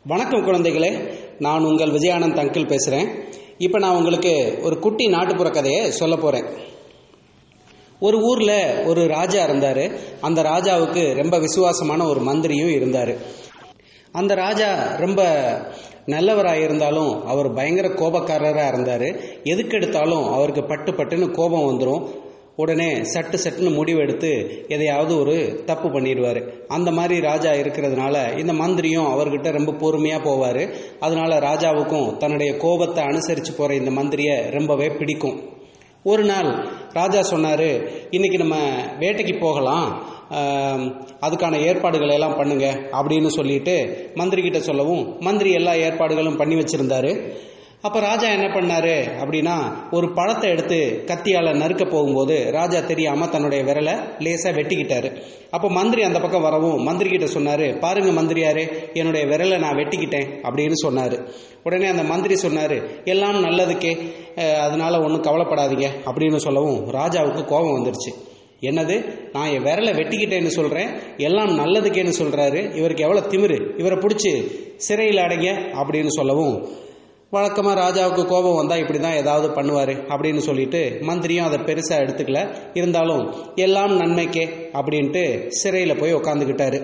வணக்கம் குழந்தைகளே நான் உங்கள் விஜயானந்த் அங்கிள் பேசுகிறேன் இப்போ நான் உங்களுக்கு ஒரு குட்டி நாட்டுப்புற கதையை சொல்ல போகிறேன் ஒரு ஊரில் ஒரு ராஜா இருந்தார் அந்த ராஜாவுக்கு ரொம்ப விசுவாசமான ஒரு மந்திரியும் இருந்தார் அந்த ராஜா ரொம்ப நல்லவராக இருந்தாலும் அவர் பயங்கர கோபக்காரராக இருந்தார் எதுக்கெடுத்தாலும் அவருக்கு பட்டு பட்டுன்னு கோபம் வந்துடும் உடனே சட்டு சட்டுன்னு முடிவெடுத்து எதையாவது ஒரு தப்பு பண்ணிடுவார் அந்த மாதிரி ராஜா இருக்கிறதுனால இந்த மந்திரியும் அவர்கிட்ட ரொம்ப பொறுமையாக போவார் அதனால ராஜாவுக்கும் தன்னுடைய கோபத்தை அனுசரித்து போகிற இந்த மந்திரியை ரொம்பவே பிடிக்கும் ஒரு நாள் ராஜா சொன்னார் இன்னைக்கு நம்ம வேட்டைக்கு போகலாம் ஆம், அதுக்கான ஏற்பாடுகளை எல்லாம் பண்ணுங்க அப்படின்னு சொல்லிட்டு மந்திரி கிட்ட சொல்லவும் மந்திரி எல்லா ஏற்பாடுகளும் பண்ணி வச்சிருந்தாரு அப்ப ராஜா என்ன பண்ணாரு அப்படின்னா ஒரு பழத்தை எடுத்து கத்தியால நறுக்க போகும்போது ராஜா தெரியாம தன்னுடைய விரலை லேசா வெட்டிக்கிட்டாரு அப்ப மந்திரி அந்த பக்கம் வரவும் மந்திரி கிட்ட சொன்னாரு பாருங்க மந்திரியாரே என்னுடைய விரலை நான் வெட்டிக்கிட்டேன் அப்படின்னு சொன்னாரு உடனே அந்த மந்திரி சொன்னாரு எல்லாம் நல்லதுக்கே அஹ், அதனால ஒன்றும் கவலைப்படாதீங்க அப்படின்னு சொல்லவும் ராஜாவுக்கு கோபம் வந்துருச்சு என்னது நான் என் விரலை வெட்டிக்கிட்டேன்னு சொல்றேன் எல்லாம் நல்லதுக்கேன்னு சொல்றாரு இவருக்கு எவ்வளவு திமிரு இவரை பிடிச்சி சிறையில் அடைங்க அப்படின்னு சொல்லவும் வழக்கமாக ராஜாவுக்கு கோபம் வந்தால் இப்படி தான் ஏதாவது பண்ணுவார் அப்படின்னு சொல்லிட்டு மந்திரியும் அதை பெருசாக எடுத்துக்கல இருந்தாலும் எல்லாம் நன்மைக்கே அப்படின்ட்டு சிறையில் போய் உக்காந்துக்கிட்டாரு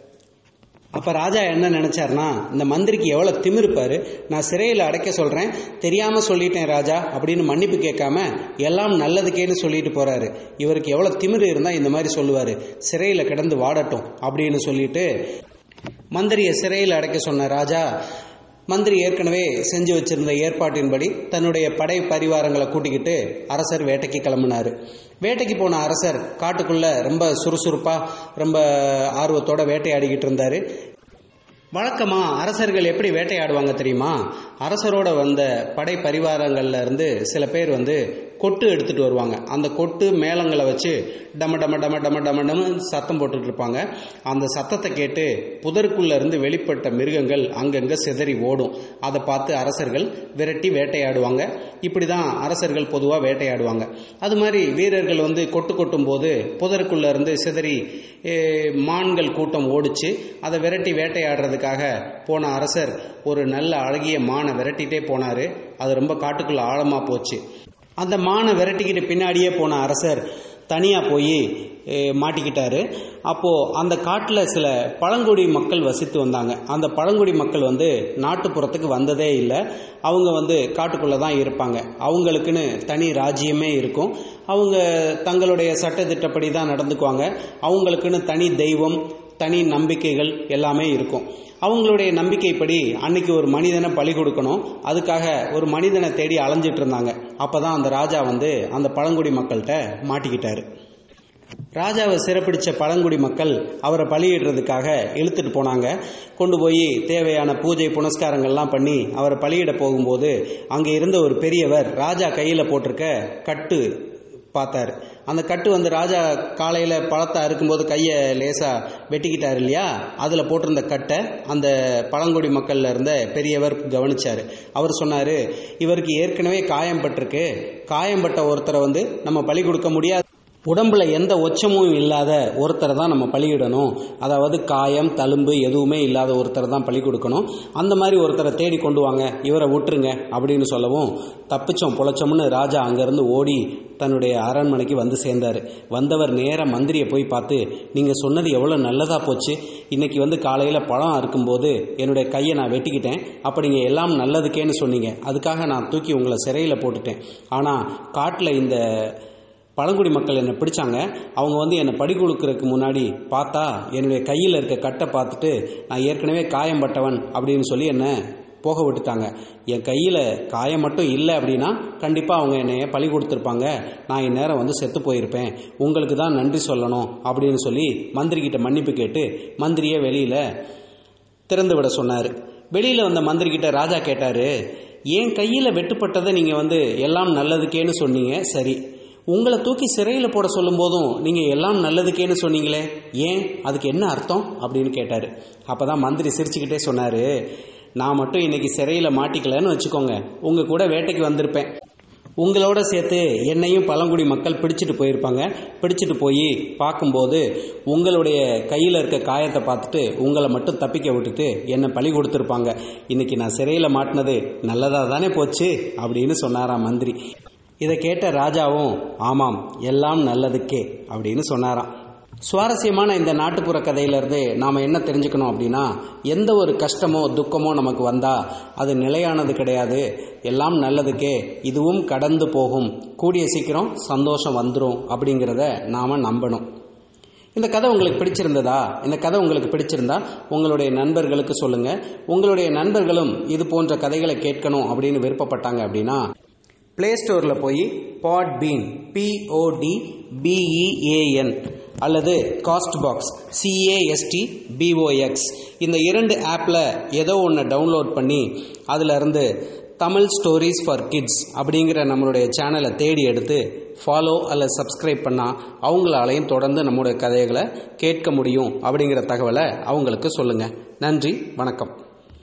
அப்போ ராஜா என்ன நினைச்சாருன்னா இந்த மந்திரிக்கு எவ்வளோ திமிருப்பாரு நான் சிறையில் அடைக்க சொல்கிறேன் தெரியாமல் சொல்லிட்டேன் ராஜா அப்படின்னு மன்னிப்பு கேட்காம எல்லாம் நல்லதுக்கேன்னு சொல்லிட்டு போறாரு இவருக்கு எவ்வளோ திமிரு இருந்தால் இந்த மாதிரி சொல்லுவார் சிறையில் கிடந்து வாடட்டும் அப்படின்னு சொல்லிட்டு மந்திரியை சிறையில் அடைக்க சொன்ன ராஜா மந்திரி ஏற்கனவே செஞ்சு வச்சிருந்த ஏற்பாட்டின்படி தன்னுடைய படை பரிவாரங்களை கூட்டிக்கிட்டு அரசர் வேட்டைக்கு கிளம்பினாரு வேட்டைக்கு போன அரசர் காட்டுக்குள்ள ரொம்ப சுறுசுறுப்பா ரொம்ப ஆர்வத்தோட வேட்டையாடிக்கிட்டு இருந்தாரு வழக்கமா அரசர்கள் எப்படி வேட்டையாடுவாங்க தெரியுமா அரசரோட வந்த படை பரிவாரங்கள்ல இருந்து சில பேர் வந்து கொட்டு எடுத்துட்டு வருவாங்க அந்த கொட்டு மேளங்களை வச்சு டம டம டம டம டம டம சத்தம் போட்டுட்டு இருப்பாங்க அந்த சத்தத்தை கேட்டு புதருக்குள்ள இருந்து வெளிப்பட்ட மிருகங்கள் அங்கங்க சிதறி ஓடும் அதை பார்த்து அரசர்கள் விரட்டி வேட்டையாடுவாங்க இப்படிதான் அரசர்கள் பொதுவாக வேட்டையாடுவாங்க அது மாதிரி வீரர்கள் வந்து கொட்டு கொட்டும் போது புதருக்குள்ள இருந்து சிதறி ஏ, மான்கள் கூட்டம் ஓடிச்சு அதை விரட்டி வேட்டையாடுறதுக்காக போன அரசர் ஒரு நல்ல அழகிய மானை விரட்டிட்டே போனாரு அது ரொம்ப காட்டுக்குள்ள ஆழமா போச்சு அந்த மானை விரட்டிக்கிட்டு பின்னாடியே போன அரசர் தனியா போய் மாட்டிக்கிட்டாரு அப்போ அந்த காட்டில் சில பழங்குடி மக்கள் வசித்து வந்தாங்க அந்த பழங்குடி மக்கள் வந்து நாட்டுப்புறத்துக்கு வந்ததே இல்லை அவங்க வந்து காட்டுக்குள்ளே தான் இருப்பாங்க அவங்களுக்குன்னு தனி ராஜ்யமே இருக்கும் அவங்க தங்களுடைய சட்டத்திட்டப்படி தான் நடந்துக்குவாங்க அவங்களுக்குன்னு தனி தெய்வம் தனி நம்பிக்கைகள் எல்லாமே இருக்கும் அவங்களுடைய நம்பிக்கைப்படி அன்னைக்கு ஒரு மனிதனை பலி கொடுக்கணும் அதுக்காக ஒரு மனிதனை தேடி அலைஞ்சிட்டு இருந்தாங்க அப்பதான் அந்த ராஜா வந்து அந்த பழங்குடி மக்கள்கிட்ட மாட்டிக்கிட்டாரு ராஜாவை சிறப்பிடிச்ச பழங்குடி மக்கள் அவரை பலியிடுறதுக்காக இழுத்துட்டு போனாங்க கொண்டு போய் தேவையான பூஜை புனஸ்காரங்கள்லாம் பண்ணி அவரை பலியிட போகும்போது அங்கே இருந்த ஒரு பெரியவர் ராஜா கையில் போட்டிருக்க கட்டு பார்த்தாரு அந்த கட்டு வந்து ராஜா காலையில் பழத்தை அறுக்கும்போது கையை லேசாக வெட்டிக்கிட்டாரு இல்லையா அதில் போட்டிருந்த கட்டை அந்த பழங்குடி மக்கள்ல இருந்த பெரியவர் கவனிச்சார் அவர் சொன்னார் இவருக்கு ஏற்கனவே காயம் பட்டிருக்கு காயம்பட்ட ஒருத்தரை வந்து நம்ம பலி கொடுக்க முடியாது உடம்புல எந்த ஒச்சமும் இல்லாத ஒருத்தரை தான் நம்ம பலியிடணும் அதாவது காயம் தழும்பு எதுவுமே இல்லாத ஒருத்தரை தான் பலி கொடுக்கணும் அந்த மாதிரி ஒருத்தரை தேடி கொண்டு வாங்க இவரை விட்டுருங்க அப்படின்னு சொல்லவும் தப்பிச்சோம் பொழைச்சோம்னு ராஜா அங்கேருந்து ஓடி தன்னுடைய அரண்மனைக்கு வந்து சேர்ந்தார் வந்தவர் நேராக மந்திரியை போய் பார்த்து நீங்கள் சொன்னது எவ்வளோ நல்லதாக போச்சு இன்னைக்கு வந்து காலையில் பழம் அறுக்கும்போது என்னுடைய கையை நான் வெட்டிக்கிட்டேன் அப்போ நீங்கள் எல்லாம் நல்லதுக்கேன்னு சொன்னீங்க அதுக்காக நான் தூக்கி உங்களை சிறையில் போட்டுட்டேன் ஆனால் காட்டில் இந்த பழங்குடி மக்கள் என்னை பிடிச்சாங்க அவங்க வந்து என்னை படி கொடுக்கறதுக்கு முன்னாடி பார்த்தா என்னுடைய கையில் இருக்க கட்டை பார்த்துட்டு நான் ஏற்கனவே காயம்பட்டவன் அப்படின்னு சொல்லி என்னை போக விட்டுட்டாங்க என் கையில் காயம் மட்டும் இல்லை அப்படின்னா கண்டிப்பாக அவங்க என்னைய பழி கொடுத்துருப்பாங்க நான் இந்நேரம் வந்து செத்து போயிருப்பேன் உங்களுக்கு தான் நன்றி சொல்லணும் அப்படின்னு சொல்லி மந்திரி கிட்ட மன்னிப்பு கேட்டு மந்திரியை வெளியில் திறந்து விட சொன்னார் வெளியில் வந்த மந்திரி கிட்ட ராஜா கேட்டார் என் கையில் வெட்டுப்பட்டதை நீங்கள் வந்து எல்லாம் நல்லதுக்கேன்னு சொன்னீங்க சரி உங்களை தூக்கி சிறையில் போட சொல்லும் போதும் நீங்கள் எல்லாம் நல்லதுக்கேன்னு சொன்னீங்களே ஏன் அதுக்கு என்ன அர்த்தம் அப்படின்னு கேட்டார் அப்போ தான் மந்திரி சிரிச்சுக்கிட்டே சொன்னார் நான் மட்டும் இன்னைக்கு சிறையில் மாட்டிக்கலன்னு வச்சுக்கோங்க உங்கள் கூட வேட்டைக்கு வந்திருப்பேன் உங்களோட சேர்த்து என்னையும் பழங்குடி மக்கள் பிடிச்சிட்டு போயிருப்பாங்க பிடிச்சிட்டு போய் பார்க்கும்போது உங்களுடைய கையில் இருக்க காயத்தை பார்த்துட்டு உங்களை மட்டும் தப்பிக்க விட்டுட்டு என்னை பழி கொடுத்துருப்பாங்க இன்னைக்கு நான் சிறையில் மாட்டினது நல்லதாக தானே போச்சு அப்படின்னு சொன்னாராம் மந்திரி இதை கேட்ட ராஜாவும் ஆமாம் எல்லாம் நல்லதுக்கே அப்படின்னு சொன்னாராம் சுவாரஸ்யமான இந்த நாட்டுப்புற கதையிலிருந்து நாம் என்ன தெரிஞ்சுக்கணும் அப்படின்னா எந்த ஒரு கஷ்டமோ துக்கமோ நமக்கு வந்தால் அது நிலையானது கிடையாது எல்லாம் நல்லதுக்கே இதுவும் கடந்து போகும் கூடிய சீக்கிரம் சந்தோஷம் வந்துடும் அப்படிங்கிறத நாம் நம்பணும் இந்த கதை உங்களுக்கு பிடிச்சிருந்ததா இந்த கதை உங்களுக்கு பிடிச்சிருந்தா உங்களுடைய நண்பர்களுக்கு சொல்லுங்க உங்களுடைய நண்பர்களும் இது போன்ற கதைகளை கேட்கணும் அப்படின்னு விருப்பப்பட்டாங்க அப்படின்னா பிளே ஸ்டோரில் போய் பாட் பீன் பிஓடி பிஇஏஎன் அல்லது காஸ்ட் பாக்ஸ் சிஏஎஸ்டி பிஓஎக்ஸ் இந்த இரண்டு ஆப்பில் ஏதோ ஒன்று டவுன்லோட் பண்ணி அதில் இருந்து தமிழ் ஸ்டோரிஸ் ஃபார் கிட்ஸ் அப்படிங்கிற நம்மளுடைய சேனலை தேடி எடுத்து ஃபாலோ அல்லது சப்ஸ்கிரைப் பண்ணால் அவங்களாலையும் தொடர்ந்து நம்முடைய கதைகளை கேட்க முடியும் அப்படிங்கிற தகவலை அவங்களுக்கு சொல்லுங்கள் நன்றி வணக்கம்